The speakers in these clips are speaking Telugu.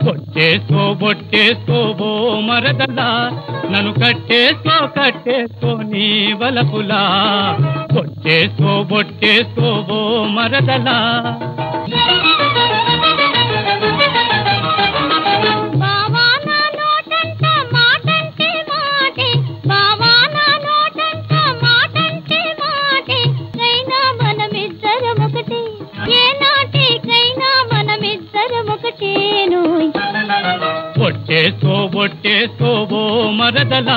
కొట్టేసుకో బొట్టేసుకో బో మరదలా నన్ను కట్టేసుకో కట్టేసుకో నీ వలపులా కొట్టేసుకో బొట్టేసుకో బో మరదలా బావా నా నోటంట మాటంటే మాటే బావా నా నోటంట మాటంటే మాటే కైనా మనమిద్దరం ఒకటే ఏ నాటికైనా మనమిద్దరం ఒకటేను బొట్టేసుకో బొట్టేసుకో బో మరదలా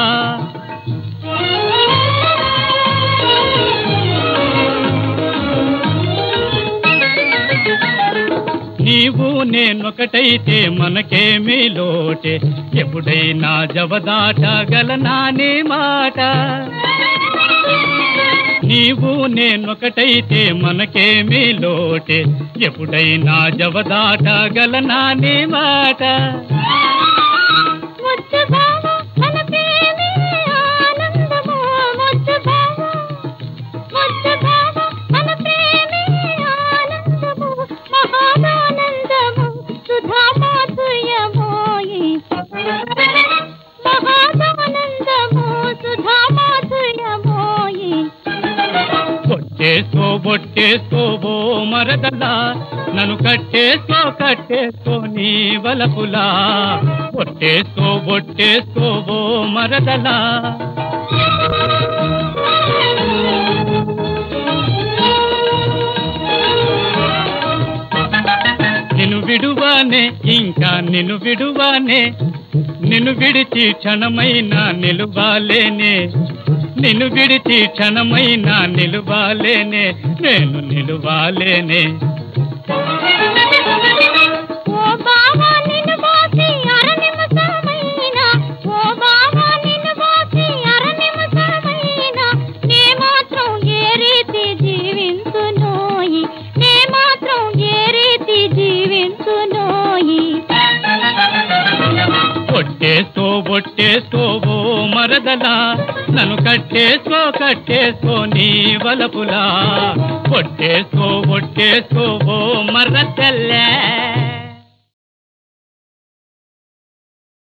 నీవు నేనొకటైతే మనకేమీ లోటే ఎప్పుడైనా జవదాటగలనా నీ మాట నీవు నేనొకటైతే మనకేమీ లోటే ఎప్పుడైనా జవదాటగలనా నీ మాట ముద్దు బావా మన ప్రేమే ఆనందము ముద్దు బావా ముద్దు బావా మన ప్రేమే ఆనందము మహాదానందము సుధా మాధుర్యమోయి మహాదానందము సుధా మాధుర్యమోయి కొట్టేసుకో బొట్టేసుకో బో మరదలా నన్ను కట్టేసుకో కట్టేసుకో నీ వలపులా కొట్టేసుకో బొట్టేసుకో బో మరదలా నిన్ను విడువానే ఇంకా నిన్ను విడువానే నిన్ను విడిచి క్షణమైనా నిలువాలేనే నిన్ను విడిచి క్షణమైనా నిలువాలేనే నేను నిలువాలేనే ఓ బావా నిన్ను బాసి అర నిమిషమైనా ఓ బావా నిన్ను బాసి అర నిమిషమైనా నే మాత్రం ఏ రీతి జీవించునోయి నే మాత్రం ఏ రీతి జీవించునోయి కొట్టేసుకో బొట్టేసుకో ఓ మరదలా నన్ను కట్టేసుకో కట్టేసుకో నీ వలపులా కొట్టేసుకో బొట్టేసుకో ఓ మరదల్లే